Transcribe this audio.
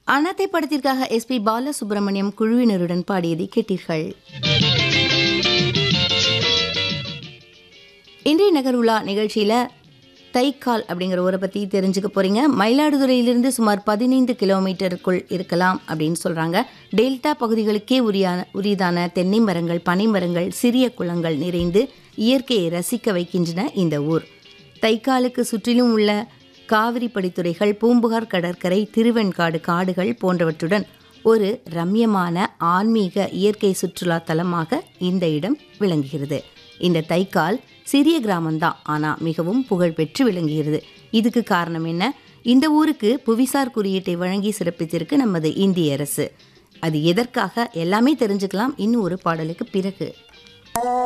அனாதை படத்திற்காக எஸ்பி பாலசுப்ரமணியம் குழுவினருடன் பாடியதை கேட்டீர்கள் இன்றைய நகருலா நிகழ்ச்சியில தைக்கால் அப்படிங்கிற ஊரை பற்றி தெரிஞ்சுக்க போறீங்க மயிலாடுதுறையிலிருந்து சுமார் பதினைந்து கிலோமீட்டருக்குள் இருக்கலாம் அப்படின்னு சொல்றாங்க டெல்டா பகுதிகளுக்கே உரியான உரியதான தென்னை மரங்கள் பனை மரங்கள் சிறிய குளங்கள் நிறைந்து இயற்கையை ரசிக்க வைக்கின்றன இந்த ஊர் தைக்காலுக்கு சுற்றிலும் உள்ள காவிரி படித்துறைகள் பூம்புகார் கடற்கரை திருவெண்காடு காடுகள் போன்றவற்றுடன் ஒரு ரம்யமான ஆன்மீக இயற்கை சுற்றுலா தலமாக இந்த இடம் விளங்குகிறது இந்த தைக்கால் சிறிய கிராமம்தான் ஆனால் மிகவும் புகழ்பெற்று விளங்குகிறது இதுக்கு காரணம் என்ன இந்த ஊருக்கு புவிசார் குறியீட்டை வழங்கி சிறப்பித்திருக்கு நமது இந்திய அரசு அது எதற்காக எல்லாமே தெரிஞ்சுக்கலாம் இன்னும் ஒரு பாடலுக்கு பிறகு